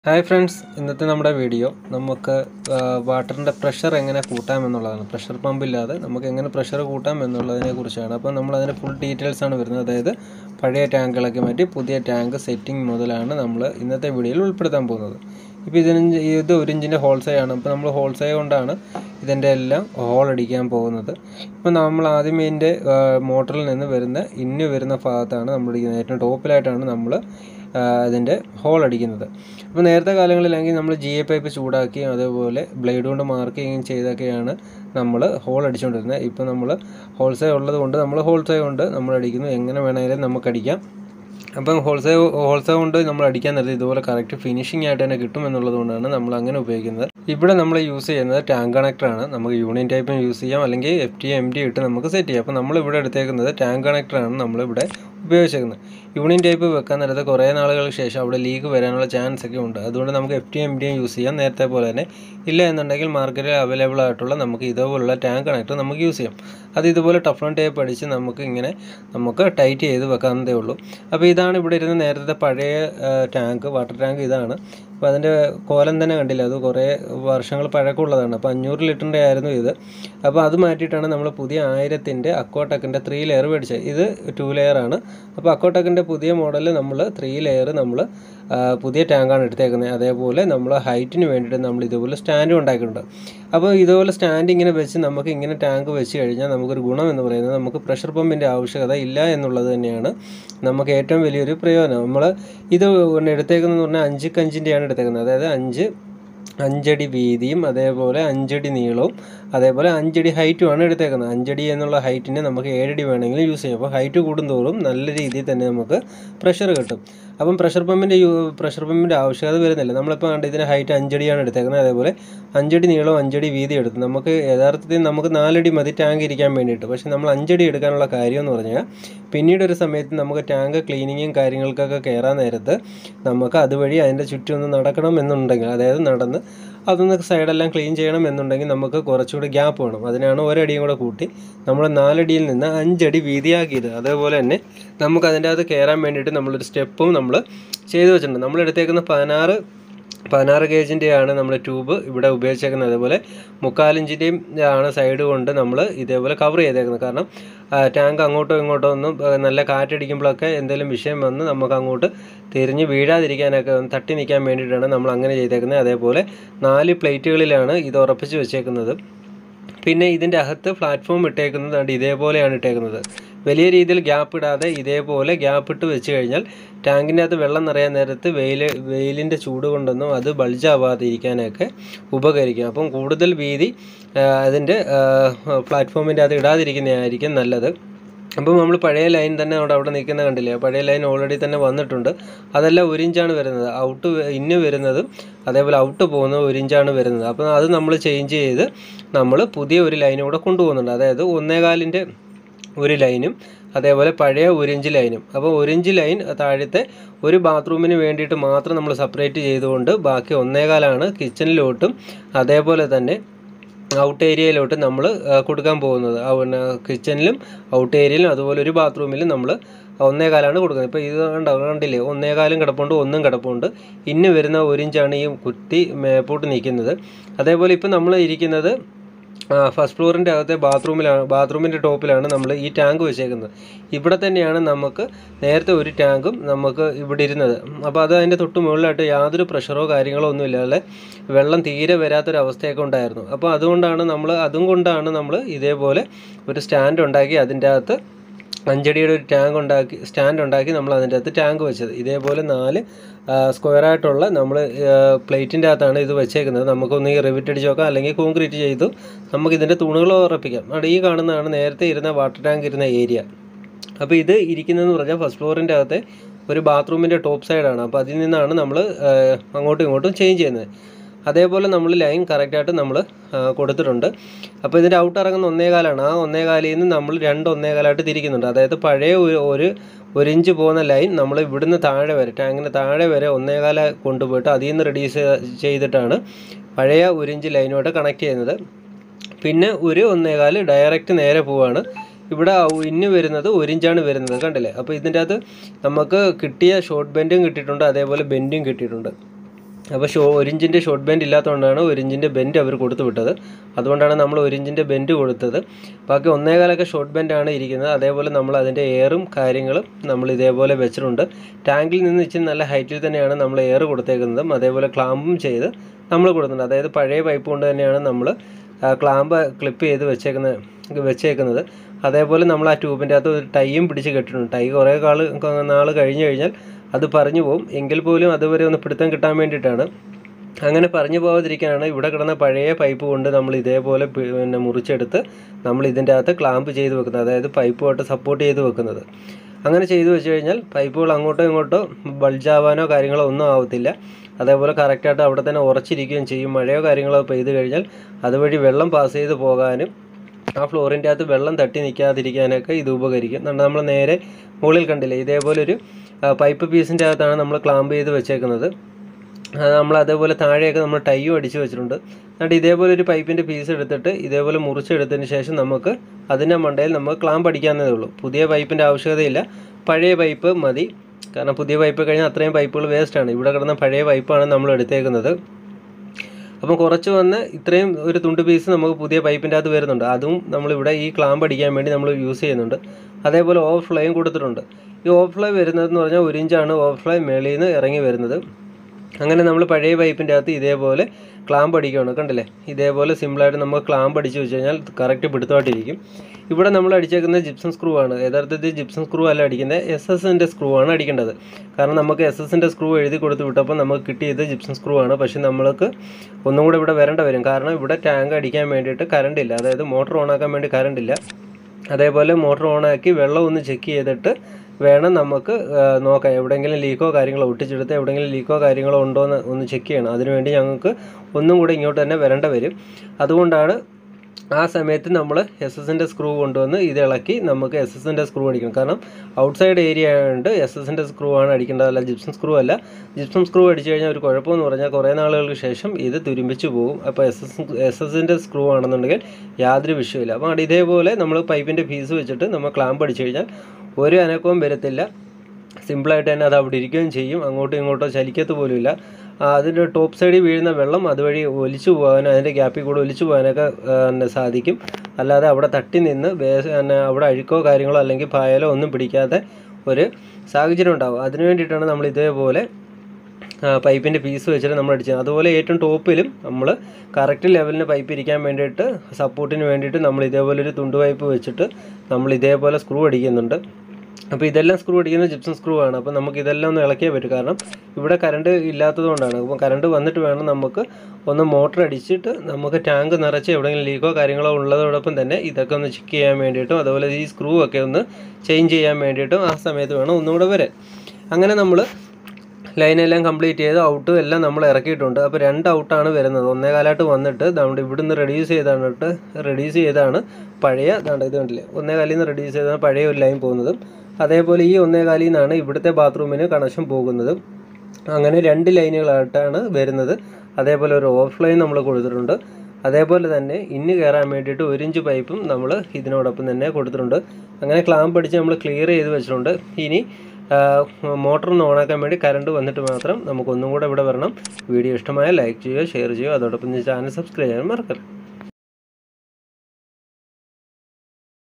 hi friends ഇന്നത്തെ നമ്മുടെ video നമുക്ക് വാട്ടറിൻ്റെ പ്രഷർ എങ്ങനെ കൂട്ടാം എന്നുള്ളതാണ് പ്രഷർ പമ്പ് ഇല്ലാതെ നമുക്ക് എങ്ങനെ പ്രഷർ കൂട്ടാം എന്നുള്ളതിനെ കുറിച്ചാണ് അപ്പോൾ നമ്മൾ അതിൻ്റെ ഫുൾ ഡീറ്റെയിൽസ് ആണ് വരുന്നത് അതായത് പഴയ ടാങ്കുകളൊക്കെ മാറ്റി പുതിയ ടാങ്ക് സെറ്റിംഗ് മുതലാണ് നമ്മൾ ഇന്നത്തെ വീഡിയോയിൽ ഉൾപ്പെടുത്താൻ പോകുന്നത് ഇപ്പോൾ ഇതിന് ഇത് ഒരു ഇഞ്ചിൻ്റെ ഹോൾസെയാണ് അപ്പോൾ നമ്മൾ ഹോൾസേ കൊണ്ടാണ് ഇതിൻ്റെ എല്ലാം ഹോൾ അടിക്കാൻ പോകുന്നത് ഇപ്പോൾ നമ്മൾ ആദ്യമേ ഇതിൻ്റെ മോട്ടറിൽ നിന്ന് വരുന്ന ഇന്ന് വരുന്ന ഭാഗത്താണ് നമ്മൾ അടിക്കുന്നത് ഏറ്റവും ടോപ്പിലായിട്ടാണ് നമ്മൾ അതിൻ്റെ ഹോൾ അടിക്കുന്നത് അപ്പോൾ നേരത്തെ കാലങ്ങളിലെങ്കിൽ നമ്മൾ ജി എ പൈപ്പ് ചൂടാക്കിയും അതേപോലെ ബ്ലേഡ് കൊണ്ട് മാർക്കിങ് ചെയ്തൊക്കെയാണ് നമ്മൾ ഹോൾ അടിച്ചുകൊണ്ടിരുന്നത് ഇപ്പോൾ നമ്മൾ ഹോൾസേ ഉള്ളത് കൊണ്ട് നമ്മൾ ഹോൾസേ കൊണ്ട് നമ്മൾ അടിക്കുന്നു എങ്ങനെ വേണമെങ്കിലും നമുക്ക് അടിക്കാം അപ്പം ഹോൾസേ ഹോൾസേ കൊണ്ട് നമ്മൾ അടിക്കാൻ നേരത്തെ ഇതുപോലെ കറക്റ്റ് ഫിനിഷിംഗ് ആയിട്ട് തന്നെ കിട്ടും എന്നുള്ളത് കൊണ്ടാണ് നമ്മൾ അങ്ങനെ ഉപയോഗിക്കുന്നത് ഇവിടെ നമ്മൾ യൂസ് ചെയ്യുന്നത് ടാങ്ക് കണക്ടറാണ് നമുക്ക് യൂണിയൻ ടൈപ്പും യൂസ് ചെയ്യാം അല്ലെങ്കിൽ എഫ് ടി എം ടി ഇട്ട് നമുക്ക് സെറ്റ് ചെയ്യാം അപ്പോൾ നമ്മൾ ഇവിടെ എടുത്തേക്കുന്നത് ടാങ്ക് കണക്ടറാണ് നമ്മളിവിടെ ഉപയോഗിച്ചേക്കുന്നത് യൂണിയൻ ടൈപ്പ് വെക്കാൻ നേരത്തെ കുറേ നാളുകൾക്ക് ശേഷം അവിടെ ലീക്ക് വരാനുള്ള ചാൻസ് ഒക്കെ ഉണ്ട് അതുകൊണ്ട് നമുക്ക് എഫ് ടി എം ടിയും യൂസ് ചെയ്യാം നേരത്തെ പോലെ തന്നെ ഇല്ല എന്നുണ്ടെങ്കിൽ മാർക്കറ്റിൽ അവൈലബിൾ ആയിട്ടുള്ള നമുക്ക് ഇതേപോലുള്ള ടാങ്ക് കണക്ടർ നമുക്ക് യൂസ് ചെയ്യാം അത് ഇതുപോലെ ടഫ്ലോൺ ടേപ്പ് അടിച്ച് നമുക്ക് ഇങ്ങനെ നമുക്ക് ടൈറ്റ് ചെയ്ത് വെക്കാവുന്നതേ ഉള്ളൂ അപ്പോൾ ഇതാണ് ഇവിടെ ഇരുന്ന നേരത്തെ പഴയ ടാങ്ക് വാട്ടർ ടാങ്ക് ഇതാണ് അപ്പോൾ അതിൻ്റെ കോലം തന്നെ കണ്ടില്ല അത് കുറേ വർഷങ്ങൾ പഴക്കമുള്ളതാണ് അപ്പോൾ അഞ്ഞൂറ് ലിറ്ററിൻ്റെ ആയിരുന്നു ഇത് അപ്പോൾ അത് മാറ്റിയിട്ടാണ് നമ്മൾ പുതിയ ആയിരത്തിൻ്റെ അക്വാടെക്കിൻ്റെ ത്രീ ലെയർ മേടിച്ചത് ഇത് ടു ലെയർ ആണ് അപ്പോൾ അക്വാടെക്കിൻ്റെ പുതിയ മോഡൽ നമ്മൾ ത്രീ ലെയർ നമ്മൾ പുതിയ ടാങ്കാണ് എടുത്തേക്കുന്നത് അതേപോലെ നമ്മൾ ഹൈറ്റിന് വേണ്ടിയിട്ട് നമ്മൾ ഇതുപോലെ സ്റ്റാൻഡും ഉണ്ടാക്കിയിട്ടുണ്ട് അപ്പോൾ ഇതുപോലെ സ്റ്റാൻഡ് ഇങ്ങനെ വെച്ച് നമുക്ക് ഇങ്ങനെ ടാങ്ക് വെച്ച് കഴിഞ്ഞാൽ നമുക്കൊരു ഗുണം എന്ന് പറയുന്നത് നമുക്ക് പ്രഷർ പമ്പിൻ്റെ ആവശ്യകത ഇല്ല എന്നുള്ളത് തന്നെയാണ് നമുക്ക് ഏറ്റവും വലിയൊരു പ്രയോജനം നമ്മൾ ഇത് എടുത്തേക്കുന്നതെന്ന് പറഞ്ഞാൽ അഞ്ച് കഞ്ചിൻ്റെയാണ് എടുത്തേക്കുന്നത് അതായത് അഞ്ച് അഞ്ചടി വീതിയും അതേപോലെ അഞ്ചടി നീളവും അതേപോലെ അഞ്ചടി ഹൈറ്റുമാണ് എടുത്തേക്കുന്നത് അഞ്ചടി എന്നുള്ള ഹൈറ്റിന് നമുക്ക് ഏഴടി വേണമെങ്കിലും യൂസ് ചെയ്യാം അപ്പോൾ ഹൈറ്റ് കൂടുന്തോറും നല്ല രീതിയിൽ തന്നെ നമുക്ക് പ്രഷർ കിട്ടും അപ്പം പ്രഷർ പമ്പിൻ്റെ യൂ പ്രഷർ പമ്പിൻ്റെ ആവശ്യകത വരുന്നില്ല നമ്മളിപ്പോൾ കണ്ട് ഇതിന് ഹൈറ്റ് അഞ്ചടിയാണ് എടുത്തേക്കുന്നത് അതേപോലെ അഞ്ചടി നീളവും അഞ്ചടി വീതി എടുത്തു നമുക്ക് യഥാർത്ഥത്തിൽ നമുക്ക് നാലടി മതി ടാങ്ക് ഇരിക്കാൻ വേണ്ടിയിട്ട് പക്ഷേ നമ്മൾ അഞ്ചടി എടുക്കാനുള്ള കാര്യം എന്ന് പറഞ്ഞാൽ പിന്നീട് ഒരു സമയത്ത് നമുക്ക് ടാങ്ക് ക്ലീനിങ്ങും കാര്യങ്ങൾക്കൊക്കെ കയറാൻ നേരത്ത് നമുക്ക് അതുവഴി അതിൻ്റെ ചുറ്റും ഒന്ന് നടക്കണം എന്നുണ്ടെങ്കിൽ അതായത് നടന്ന് അതൊന്ന് സൈഡെല്ലാം ക്ലീൻ ചെയ്യണം എന്നുണ്ടെങ്കിൽ നമുക്ക് കുറച്ചുകൂടി ഗ്യാപ്പ് വേണം അതിനാണ് ഒരടിയും കൂടെ കൂട്ടി നമ്മൾ നാലടിയിൽ നിന്ന് അഞ്ചടി വീതിയാക്കിയത് അതേപോലെ തന്നെ നമുക്ക് അതിൻ്റെ അകത്ത് കയറാൻ വേണ്ടിയിട്ട് നമ്മളൊരു സ്റ്റെപ്പും നമ്മൾ ചെയ്തു വെച്ചിട്ടുണ്ട് നമ്മൾ എടുത്തേക്കുന്ന പതിനാറ് പതിനാറ് ഗേജിൻ്റെയാണ് നമ്മൾ ട്യൂബ് ഇവിടെ ഉപയോഗിച്ചേക്കുന്നത് അതേപോലെ മുക്കാലിഞ്ചിൻ്റെയും ആണ് സൈഡ് കൊണ്ട് നമ്മൾ ഇതേപോലെ കവർ ചെയ്തേക്കുന്നത് കാരണം ടാങ്ക് അങ്ങോട്ടോ ഇങ്ങോട്ടോ ഒന്നും നല്ല കാറ്റടിക്കുമ്പോഴൊക്കെ എന്തെങ്കിലും വിഷയം വന്ന് നമുക്ക് അങ്ങോട്ട് തിരിഞ്ഞ് വീഴാതിരിക്കാനൊക്കെ തട്ടി നിൽക്കാൻ വേണ്ടിയിട്ടാണ് നമ്മൾ അങ്ങനെ ചെയ്തേക്കുന്നത് അതേപോലെ നാല് പ്ലേറ്റുകളിലാണ് ഇത് ഉറപ്പിച്ച് വെച്ചേക്കുന്നത് പിന്നെ ഇതിൻ്റെ അകത്ത് പ്ലാറ്റ്ഫോം ഇട്ടേക്കുന്നത് കണ്ട് ഇതേപോലെയാണ് ഇട്ടേക്കുന്നത് വലിയ രീതിയിൽ ഗ്യാപ്പ് ഇടാതെ ഇതേപോലെ ഗ്യാപ്പ് ഇട്ട് വെച്ച് കഴിഞ്ഞാൽ ടാങ്കിൻ്റെ അകത്ത് വെള്ളം നിറയാൻ നേരത്ത് വെയിൽ വെയിലിൻ്റെ ചൂട് കൊണ്ടൊന്നും അത് ബൾജാവാതെ ഇരിക്കാനൊക്കെ ഉപകരിക്കും അപ്പം കൂടുതൽ വീതി അതിൻ്റെ പ്ലാറ്റ്ഫോമിൻ്റെ അകത്ത് ഇടാതിരിക്കുന്നതായിരിക്കും നല്ലത് അപ്പം നമ്മൾ പഴയ ലൈൻ തന്നെ അവിടെ അവിടെ നിൽക്കുന്ന കണ്ടില്ലേ പഴയ ലൈൻ ഓൾറെഡി തന്നെ വന്നിട്ടുണ്ട് അതെല്ലാം ഒരു ഇഞ്ചാണ് വരുന്നത് ഔട്ട് ഇന്ന് വരുന്നതും അതേപോലെ ഔട്ട് പോകുന്നത് ഒരു ഇഞ്ചാണ് വരുന്നത് അപ്പം അത് നമ്മൾ ചേഞ്ച് ചെയ്ത് നമ്മൾ പുതിയ ഒരു ലൈനും കൂടെ കൊണ്ടുപോകുന്നുണ്ട് അതായത് ഒന്നേകാലിൻ്റെ ഒരു ലൈനും അതേപോലെ പഴയ ഒരു ഇഞ്ച് ലൈനും അപ്പോൾ ഒരു ഇഞ്ച് ലൈൻ താഴത്തെ ഒരു ബാത്റൂമിന് വേണ്ടിയിട്ട് മാത്രം നമ്മൾ സെപ്പറേറ്റ് ചെയ്തുകൊണ്ട് ബാക്കി ഒന്നേകാലാണ് കിച്ചണിലോട്ടും അതേപോലെ തന്നെ ഔട്ട് ഏരിയയിലോട്ട് നമ്മൾ കൊടുക്കാൻ പോകുന്നത് പിന്നെ കിച്ചണിലും ഔട്ട് ഏരിയയിലും അതുപോലെ ഒരു ബാത്റൂമിലും നമ്മൾ ഒന്നേകാലാണ് കൊടുക്കുന്നത് ഇപ്പോൾ ഇത് കണ്ടോ കണ്ടില്ലേ ഒന്നേകാലും കിടപ്പുണ്ട് ഒന്നും കിടപ്പുണ്ട് ഇന്ന് വരുന്ന ഒരു ഇഞ്ചാണ് ഈ കുത്തി മേപ്പോട്ട് നിൽക്കുന്നത് അതേപോലെ ഇപ്പോൾ നമ്മൾ ഇരിക്കുന്നത് ഫസ്റ്റ് ഫ്ലോറിൻ്റെ അകത്തെ ബാത്റൂമിലാണ് ബാത്റൂമിൻ്റെ ടോപ്പിലാണ് നമ്മൾ ഈ ടാങ്ക് വെച്ചേക്കുന്നത് ഇവിടെ തന്നെയാണ് നമുക്ക് നേരത്തെ ഒരു ടാങ്കും നമുക്ക് ഇവിടെ ഇരുന്നത് അപ്പോൾ അത് അതിൻ്റെ തൊട്ട് മുകളിലായിട്ട് യാതൊരു പ്രഷറോ കാര്യങ്ങളോ ഒന്നും ഇല്ലാതെ വെള്ളം തീരെ വരാത്തൊരവസ്ഥയൊക്കെ ഉണ്ടായിരുന്നു അപ്പോൾ അതുകൊണ്ടാണ് നമ്മൾ അതും കൊണ്ടാണ് നമ്മൾ ഇതേപോലെ ഒരു സ്റ്റാൻഡ് ഉണ്ടാക്കി അതിൻ്റെ അകത്ത് അഞ്ചടിയുടെ ഒരു ടാങ്ക് ഉണ്ടാക്കി സ്റ്റാൻഡ് ഉണ്ടാക്കി നമ്മൾ അതിൻ്റെ അകത്ത് ടാങ്ക് വെച്ചത് ഇതേപോലെ നാല് സ്ക്വയർ ആയിട്ടുള്ള നമ്മൾ പ്ലേറ്റിൻ്റെ അകത്താണ് ഇത് വെച്ചേക്കുന്നത് നമുക്കൊന്ന് ഈ റിവിറ്റ് അടിച്ച് നോക്കാം അല്ലെങ്കിൽ കോൺക്രീറ്റ് ചെയ്തു നമുക്ക് ഇതിൻ്റെ തൂണുകൾ ഉറപ്പിക്കാം അവിടെ ഈ കാണുന്നതാണ് നേരത്തെ ഇരുന്ന വാട്ടർ ടാങ്ക് ഇരുന്ന ഏരിയ അപ്പോൾ ഇത് ഇരിക്കുന്നതെന്ന് പറഞ്ഞാൽ ഫസ്റ്റ് ഫ്ലോറിൻ്റെ അകത്തെ ഒരു ബാത്റൂമിൻ്റെ ടോപ്പ് സൈഡാണ് അപ്പോൾ അതിൽ നിന്നാണ് നമ്മൾ അങ്ങോട്ടും ഇങ്ങോട്ടും ചേഞ്ച് ചെയ്യുന്നത് അതേപോലെ നമ്മൾ ലൈൻ കറക്റ്റായിട്ട് നമ്മൾ കൊടുത്തിട്ടുണ്ട് അപ്പോൾ ഇതിൻ്റെ ഔട്ട് ഇറങ്ങുന്ന ഒന്നേകാലാണ് ആ ഒന്നേകാലിൽ നിന്ന് നമ്മൾ രണ്ട് ഒന്നേകാലായിട്ട് തിരിക്കുന്നുണ്ട് അതായത് പഴയ ഒരു ഒരു ഇഞ്ച് പോകുന്ന ലൈൻ നമ്മൾ ഇവിടുന്ന് താഴെ വരെ ടാങ്കിന് താഴെ വരെ ഒന്നേകാല കൊണ്ടുപോയിട്ട് അതിൽ നിന്ന് റെഡ്യൂസ് ചെയ്തിട്ടാണ് പഴയ ഒരു ഇഞ്ച് ലൈനുമായിട്ട് കണക്ട് ചെയ്യുന്നത് പിന്നെ ഒരു ഒന്നേകാല് ഡയറക്റ്റ് നേരെ പോവാണ് ഇവിടെ ഇന്ന് വരുന്നത് ഒരു ഇഞ്ചാണ് വരുന്നത് കണ്ടില്ലേ അപ്പോൾ ഇതിൻ്റെ അകത്ത് നമുക്ക് കിട്ടിയ ഷോർട്ട് ബെൻഡും കിട്ടിയിട്ടുണ്ട് അതേപോലെ ബെൻഡും കിട്ടിയിട്ടുണ്ട് അപ്പോൾ ഷോ ഒരു ഇഞ്ചിൻ്റെ ഷോർട്ട് ബെൻഡ് ഇല്ലാത്തതുകൊണ്ടാണ് ഒരു ഇഞ്ചിൻ്റെ ബെൻഡ് അവർ കൊടുത്തു വിട്ടത് അതുകൊണ്ടാണ് നമ്മൾ ഒരു ഇഞ്ചിൻ്റെ ബെൻഡ് കൊടുത്തത് ബാക്കി ഒന്നേകാലൊക്കെ ഷോർട്ട് ബെൻഡാണ് ഇരിക്കുന്നത് അതേപോലെ നമ്മൾ അതിൻ്റെ എയറും കാര്യങ്ങളും നമ്മൾ ഇതേപോലെ വെച്ചിട്ടുണ്ട് ടാങ്കിൽ നിന്ന് ഇച്ചിരി നല്ല ഹൈറ്റിൽ തന്നെയാണ് നമ്മൾ എയർ കൊടുത്തേക്കുന്നതും അതേപോലെ ക്ലാമ്പും ചെയ്ത് നമ്മൾ കൊടുക്കുന്നുണ്ട് അതായത് പഴയ പൈപ്പ് കൊണ്ട് തന്നെയാണ് നമ്മൾ ക്ലാമ്പ് ക്ലിപ്പ് ചെയ്ത് വെച്ചേക്കുന്നത് വെച്ചേക്കുന്നത് അതേപോലെ നമ്മൾ ആ ട്യൂബിൻ്റെ അകത്ത് ഒരു ടൈയും പിടിച്ച് കെട്ടിട്ടുണ്ട് ടൈ കുറേ കാൾ നാൾ കഴിഞ്ഞ് കഴിഞ്ഞാൽ അത് പറഞ്ഞു പോകും എങ്കിൽ പോലും അതുവരെ ഒന്ന് പിടുത്തം കിട്ടാൻ വേണ്ടിയിട്ടാണ് അങ്ങനെ പറഞ്ഞു പോകാതിരിക്കാനാണ് ഇവിടെ കിടന്ന പഴയ പൈപ്പ് കൊണ്ട് നമ്മൾ ഇതേപോലെ പി- പിന്നെ മുറിച്ചെടുത്ത് നമ്മൾ ഇതിൻ്റെ അകത്ത് ക്ലാമ്പ് ചെയ്ത് വെക്കുന്നത് അതായത് പൈപ്പുമായിട്ട് സപ്പോർട്ട് ചെയ്ത് വെക്കുന്നത് അങ്ങനെ ചെയ്തു വെച്ച് കഴിഞ്ഞാൽ പൈപ്പുകൾ അങ്ങോട്ടോ ഇങ്ങോട്ടോ ബൾജാവാനോ കാര്യങ്ങളോ ഒന്നും ആവത്തില്ല അതേപോലെ കറക്റ്റായിട്ട് അവിടെ തന്നെ ഉറച്ചിരിക്കുകയും ചെയ്യും മഴയോ കാര്യങ്ങളോ പെയ്ത് കഴിഞ്ഞാൽ അതുവഴി വെള്ളം പാസ് ചെയ്ത് പോകാനും ആ ഫ്ലോറിൻ്റെ അകത്ത് വെള്ളം തട്ടി നിൽക്കാതിരിക്കാനൊക്കെ ഇത് ഉപകരിക്കും എന്നിട്ട് നമ്മൾ നേരെ മുകളിൽ കണ്ടില്ലേ ഇതേപോലൊരു ആ, പൈപ്പ് പീസിൻ്റെ അകത്താണ് നമ്മൾ ക്ലാമ്പ് ചെയ്ത് വെച്ചേക്കുന്നത് അത് നമ്മൾ അതേപോലെ താഴെയൊക്കെ നമ്മൾ ടൈയും അടിച്ച് വെച്ചിട്ടുണ്ട് എന്നിട്ട് ഇതേപോലെ ഒരു പൈപ്പിൻ്റെ പീസ് എടുത്തിട്ട് ഇതേപോലെ മുറിച്ചെടുത്തതിന് ശേഷം നമുക്ക് അതിൻ്റെ മണ്ടയിൽ നമുക്ക് ക്ലാമ്പ് അടിക്കാവുന്നതേ ഉള്ളൂ പുതിയ പൈപ്പിൻ്റെ ആവശ്യകതയില്ല പഴയ പൈപ്പ് മതി കാരണം പുതിയ പൈപ്പ് കഴിഞ്ഞാൽ അത്രയും പൈപ്പുകൾ വേസ്റ്റാണ് ഇവിടെ കിടന്ന പഴയ പൈപ്പാണ് നമ്മൾ എടുത്തേക്കുന്നത് അപ്പം കുറച്ച് വന്ന് ഇത്രയും ഒരു തുണ്ട് പീസ് നമുക്ക് പുതിയ പൈപ്പിൻ്റെ അകത്ത് വരുന്നുണ്ട് അതും നമ്മളിവിടെ ഈ ക്ലാമ്പ് അടിക്കാൻ വേണ്ടി നമ്മൾ യൂസ് ചെയ്യുന്നുണ്ട് അതേപോലെ ഓവർഫ്ലോയും കൊടുത്തിട്ടുണ്ട് ഈ ഓവർഫ്ലോ വരുന്നതെന്ന് പറഞ്ഞാൽ ഒരു ഇഞ്ചാണ് ഓവർഫ്ലോ മേളിൽ നിന്ന് ഇറങ്ങി വരുന്നത് അങ്ങനെ നമ്മൾ പഴയ പൈപ്പിൻ്റെ അകത്ത് ഇതേപോലെ ക്ലാമ്പ് അടിക്കുകയാണ് കണ്ടില്ലേ ഇതേപോലെ സിമ്പിളായിട്ട് നമുക്ക് ക്ലാമ്പ് അടിച്ച് വെച്ച് കഴിഞ്ഞാൽ കറക്റ്റ് പിടുത്തമായിട്ടിരിക്കും ഇവിടെ നമ്മൾ അടിച്ചേക്കുന്നത് ജിപ്സം സ്ക്രൂ ആണ് യഥാർത്ഥത്തിൽ ജിപ്സം സ്ക്രൂ അല്ല അടിക്കുന്നത് എസ് എസിൻ്റെ സ്ക്രൂ ആണ് അടിക്കേണ്ടത് കാരണം നമുക്ക് എസ് എസിൻ്റെ സ്ക്രൂ എഴുതി കൊടുത്ത് വിട്ടപ്പോൾ നമുക്ക് കിട്ടിയത് ജിപ്സം സ്ക്രൂ ആണ് പക്ഷേ നമ്മൾക്ക് ഒന്നും കൂടെ ഇവിടെ വരേണ്ട വരും കാരണം ഇവിടെ ടാങ്ക് അടിക്കാൻ വേണ്ടിയിട്ട് കറണ്ട് ഇല്ല അതായത് മോട്ടർ ഓണാക്കാൻ വേണ്ടി കറണ്ട് ഇല്ല അതേപോലെ മോട്ടർ ഓണാക്കി വെള്ളം ഒന്ന് ചെക്ക് ചെയ്തിട്ട് വേണം നമുക്ക് ആ, നോക്കാം എവിടെയെങ്കിലും ലീക്കോ കാര്യങ്ങളോ ഒട്ടിച്ചെടുത്ത് എവിടെയെങ്കിലും ലീക്കോ കാര്യങ്ങളോ ഉണ്ടോ എന്ന് ഒന്ന് ചെക്ക് ചെയ്യണം അതിനുവേണ്ടി ഞങ്ങൾക്ക് ഒന്നും കൂടി ഇങ്ങോട്ട് തന്നെ വരേണ്ട വരും അതുകൊണ്ടാണ് ആ സമയത്ത് നമ്മൾ എസ് എസിൻ്റെ സ്ക്രൂ കൊണ്ടുവന്ന് ഇത് ഇളക്കി നമുക്ക് എസ് എസിൻ്റെ സ്ക്രൂ അടിക്കണം കാരണം ഔട്ട്സൈഡ് ഏരിയ ആയതുകൊണ്ട് എസ് എസിൻ്റെ സ്ക്രൂ ആണ് അടിക്കേണ്ടത് അല്ല ജിപ്സം സ്ക്രൂ അല്ല ജിപ്സം സ്ക്രൂ അടിച്ചു കഴിഞ്ഞാൽ ഒരു കുഴപ്പമെന്ന് പറഞ്ഞാൽ കുറേ നാളുകൾക്ക് ശേഷം ഇത് തുരുമ്പിച്ച് പോകും അപ്പോൾ എസ് എസ് എസ് എസിൻ്റെ സ്ക്രൂ ആണെന്നുണ്ടെങ്കിൽ യാതൊരു വിഷയമില്ല അപ്പോൾ അത് ഇതേപോലെ നമ്മൾ പൈപ്പിൻ്റെ ഫീസ് വെച്ചിട്ട് നമ്മൾ ക്ലാമ്പ് അടിച്ചു കഴിഞ്ഞാൽ ഒരു അനക്കവും വരത്തില്ല സിമ്പിളായിട്ട് തന്നെ അത് അവിടെ ഇരിക്കുകയും ചെയ്യും അങ്ങോട്ടും ഇങ്ങോട്ടോ ചലിക്കത്ത് പോലുമില്ല ആ, അതിൻ്റെ ടോപ്പ് സൈഡിൽ വീഴുന്ന വെള്ളം അതുവഴി ഒലിച്ചു പോകാനും അതിൻ്റെ ഗ്യാപ്പിൽ കൂടെ ഒലിച്ചു പോകാനൊക്കെ ആ, പിന്നെ സാധിക്കും അല്ലാതെ അവിടെ തട്ടി നിന്ന് ബേസ് പിന്നെ അവിടെ അഴുക്കോ കാര്യങ്ങളോ അല്ലെങ്കിൽ പായലോ ഒന്നും പിടിക്കാതെ ഒരു സാഹചര്യം ഉണ്ടാവും അതിന് വേണ്ടിയിട്ടാണ് നമ്മൾ ഇതേപോലെ പൈപ്പിൻ്റെ പീസ് വെച്ചിട്ട് നമ്മൾ അടിച്ചത് അതുപോലെ ഏറ്റവും ടോപ്പിലും നമ്മൾ കറക്റ്റ് ലെവലിന് പൈപ്പ് ഇരിക്കാൻ വേണ്ടിയിട്ട് സപ്പോർട്ടിന് വേണ്ടിയിട്ട് നമ്മൾ ഇതേപോലെ ഒരു തുണ്ട് പൈപ്പ് വെച്ചിട്ട് നമ്മൾ ഇതേപോലെ സ്ക്രൂ അടിക്കുന്നുണ്ട് അപ്പോൾ ഇതെല്ലാം സ്ക്രൂ അടിക്കുന്നത് ജിപ്സം സ്ക്രൂ ആണ് അപ്പോൾ നമുക്ക് ഇതെല്ലാം ഒന്ന് ഇളക്കിയേ പറ്റും കാരണം ഇവിടെ കറണ്ട് ഇല്ലാത്തത് കൊണ്ടാണ് അപ്പോൾ കറണ്ട് വന്നിട്ട് വേണം നമുക്ക് ഒന്ന് മോട്ടർ അടിച്ചിട്ട് നമുക്ക് ടാങ്ക് നിറച്ച് എവിടെയെങ്കിലും ലീക്കോ കാര്യങ്ങളോ ഉള്ളതോടൊപ്പം തന്നെ ഇതൊക്കെ ഒന്ന് ചെക്ക് ചെയ്യാൻ വേണ്ടിയിട്ടും അതുപോലെ ഈ സ്ക്രൂ ഒക്കെ ഒന്ന് ചേഞ്ച് ചെയ്യാൻ വേണ്ടിയിട്ടും ആ സമയത്ത് വേണം ഒന്നും കൂടെ വരാൻ അങ്ങനെ നമ്മൾ ലൈനെല്ലാം കംപ്ലീറ്റ് ചെയ്ത് ഔട്ടും എല്ലാം നമ്മൾ ഇറക്കിയിട്ടുണ്ട് അപ്പോൾ രണ്ട് ഔട്ടാണ് വരുന്നത് ഒന്നേ കാലമായിട്ട് വന്നിട്ട് നമ്മുടെ ഇവിടുന്ന് റെഡ്യൂസ് ചെയ്താണ് റെഡ്യൂസ് ചെയ്താണ് പഴയ ദാണ്ട് ഇത് കണ്ടില്ലേ ഒന്നേ കാലിൽ നിന്ന് റെഡ്യൂസ് ചെയ്താണ് പഴയ ഒരു ലൈൻ പോകുന്നതും അതേപോലെ ഈ ഒന്നേ കാലിൽ നിന്നാണ് ഇവിടുത്തെ ബാത്റൂമിന് കണക്ഷൻ പോകുന്നതും അങ്ങനെ രണ്ട് ലൈനുകളായിട്ടാണ് വരുന്നത് അതേപോലെ ഒരു ഓഫ് ലൈൻ നമ്മൾ കൊടുത്തിട്ടുണ്ട് അതേപോലെ തന്നെ ഇന്ന് കയറാൻ വേണ്ടിയിട്ട് ഒരു ഇഞ്ച് പൈപ്പും നമ്മൾ ഇതിനോടൊപ്പം തന്നെ കൊടുത്തിട്ടുണ്ട് അങ്ങനെ ക്ലാമ്പ് അടിച്ച് നമ്മൾ ക്ലിയർ ചെയ്ത് വെച്ചിട്ടുണ്ട് ഇനി മോട്ടർ ഒന്ന് ഓണാക്കാൻ വേണ്ടി കറണ്ട് വന്നിട്ട് മാത്രം നമുക്കൊന്നും കൂടെ ഇവിടെ വരണം വീഡിയോ ഇഷ്ടമായാൽ ലൈക്ക് ചെയ്യുക ഷെയർ ചെയ്യുക അതോടൊപ്പം ചാനൽ സബ്സ്ക്രൈബ് ചെയ്യാൻ മറക്കരുത്